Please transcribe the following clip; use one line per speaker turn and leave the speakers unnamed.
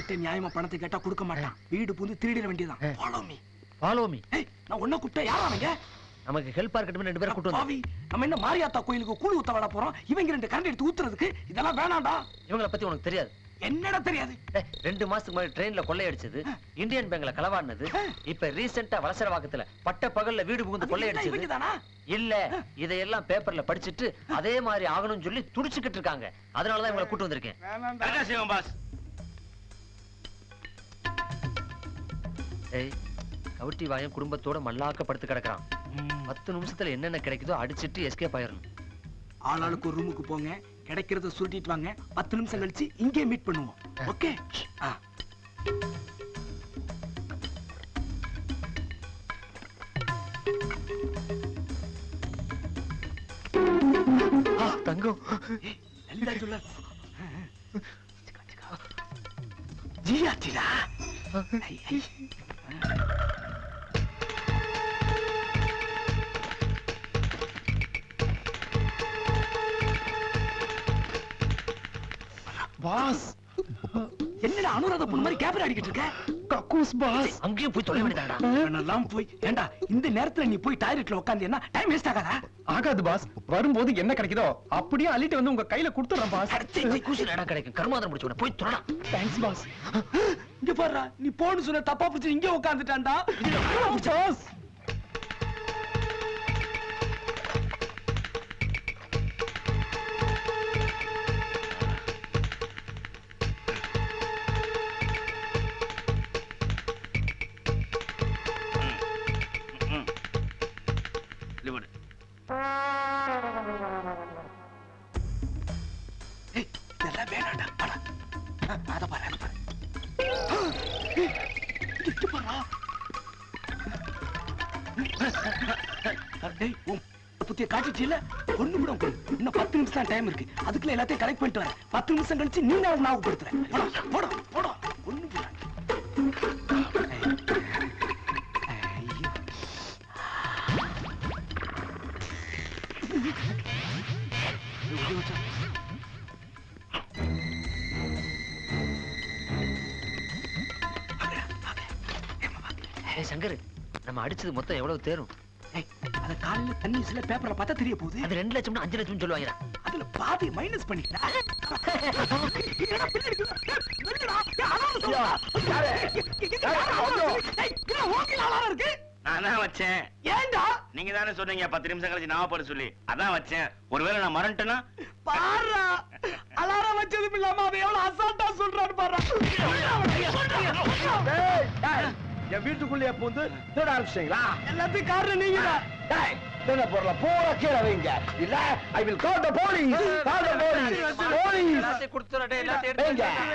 உன்கிட்ட நியாயமா பணத்தை கேட்டா கொடுக்க மாட்டான் வீடு புந்து திருடிட வேண்டியதான் ஃபாலோ மீ
ஃபாலோ மீ
ஏய் நான் உன்ன கூப்பிட்ட யாரா அவங்க
நமக்கு ஹெல்ப்பா இருக்கட்டும் ரெண்டு பேரும் கூட்டு வந்தோம்
பாவி நம்ம என்ன மாரியாத்தா கோயிலுக்கு கூழ் ஊத்த விட போறோம் இவங்க ரெண்டு கரண்ட் எடுத்து ஊத்துறதுக்கு இதெல்லாம் வேணாம்டா
இவங்கள பத்தி உனக்கு தெரியாது
என்னடா தெரியாது
டேய், ரெண்டு மாசத்துக்கு முன்னாடி ட்ரெயின்ல கொள்ளையடிச்சது இந்தியன் பேங்க்ல களவாடினது இப்ப ரீசெண்டா வலசரவாக்கத்துல பட்ட பகல்ல வீடு புகுந்து
இவங்க
கொள்ளையடிச்சது
தானா
இல்ல இதையெல்லாம் பேப்பர்ல படிச்சிட்டு அதே மாதிரி ஆகணும்னு சொல்லி துடிச்சுக்கிட்டு இருக்காங்க அதனாலதான் இவங்களை கூட்டு வந்திருக்கேன்
கரெக்டா செய்வோம் பாஸ்
ஏய் கவுட்டி வாயன் குடும்பத்தோட மல்லாக்க படுத்து கிடக்குறான் பத்து நிமிஷத்துல என்னென்ன கிடைக்குதோ அடிச்சிட்டு எஸ்கேப் ஆயிரணும்
ஆளாளுக்கு ஒரு ரூமுக்கு போங்க கிடைக்கிறத சுருட்டிட்டு வாங்க பத்து நிமிஷம் கழிச்சு இங்கே மீட் பண்ணுவோம் ஓகே ஆ
தங்கம்
நல்லா சொல்ல ஜியாச்சிடா ஐ, ஐ.
பாஸ்
என்னடா அனுராத பொண்ணு மாதிரி கேமரா அடிக்கிட்டு இருக்க
கக்கூஸ் பாஸ்
அங்கேயும் போய் தொலை வேண்டியதாடா
இவனெல்லாம் போய் ஏண்டா இந்த நேரத்துல நீ போய் டாய்லெட்ல உட்காந்து டைம் வேஸ்ட் ஆகாதா
ஆகாது பாஸ் வரும்போது என்ன கிடைக்குதோ அப்படியே அள்ளிட்டு வந்து உங்க கையில கொடுத்துறேன் பாஸ்
அடச்சே கூசில இடம் கிடைக்கும் கருமாதிரம் முடிச்சு போய் தொடடா
தேங்க்ஸ் பாஸ்
இங்க பாருடா நீ போன்னு சொன்ன தப்பா பிடிச்சி இங்க உட்காந்துட்டான்டா
பாஸ்
லிவர்
ஏய், இதெல்லாம் வேணாம்டா வாடா. ஆ, அத பாரு அத பாரு ஆ, ஏய், இங்க இங்க பாருடா. டேய், உன் புத்திய காட்டிட்டீல ஒண்ணு கூட கொடு இன்னும் பத்து நிமிஷம் தான் டைம் இருக்கு அதுக்குள்ள எல்லாத்தையும் கலெக்ட் பண்ணிட்டு வரேன் பத்து நிமிஷம் கழிச்சு நீ நான் ஞாபகப்படுத்துறேன் போடா போடா போடா ஒண்ணு கூட ஐயோ
ஏய் சங்கர் நம்ம அடிச்சது மொத்தம் எவ்வளவு தேரும்
ஏய், அத காலையில தண்ணி சில பேப்பர்ல பார்த்தா தெரிய போகுது
அது ரெண்டு லட்சம்னா அஞ்சு லட்சம் சொல்லுவாங்க
அதுல பாதி மைனஸ் பண்ணிட்டா என்னடா பின்னாடி இருக்குல்ல? ஏய், நில்லுடா. ஏய், அலாரம் சொல்லுடா. ஏய், இங்க யாரு அலாரம் இருக்கு? ஏய், இதுல ஓங்கில அலாரம் இருக்கு
நான் தான் வச்சேன்
ஏன்டா
நீங்க தானே சொன்னீங்க பத்து நிமிஷம் கழிச்சு ஞாபகப்பட சொல்லி அதான் வச்சேன் ஒருவேளை நான் மறந்துட்டேன்னா
பாருடா அலாரம் வச்சதும் இல்லாம அவன் எவ்வளவு அசால்ட்டா சொல்றான்னு பாருடா
என் வீட்டுக்குள்ளேயே பூந்து தேட ஆரம்பிச்சிட்டீங்களா
எல்லாத்துக்கும் காரணம் நீங்கதான்
டேய் தேட பொருளை பூரா கீழே வைங்க இல்ல I will call the police call the police police
எல்லாத்தையும் கொடுத்துறேன் எல்லாத்தையும்
வைங்க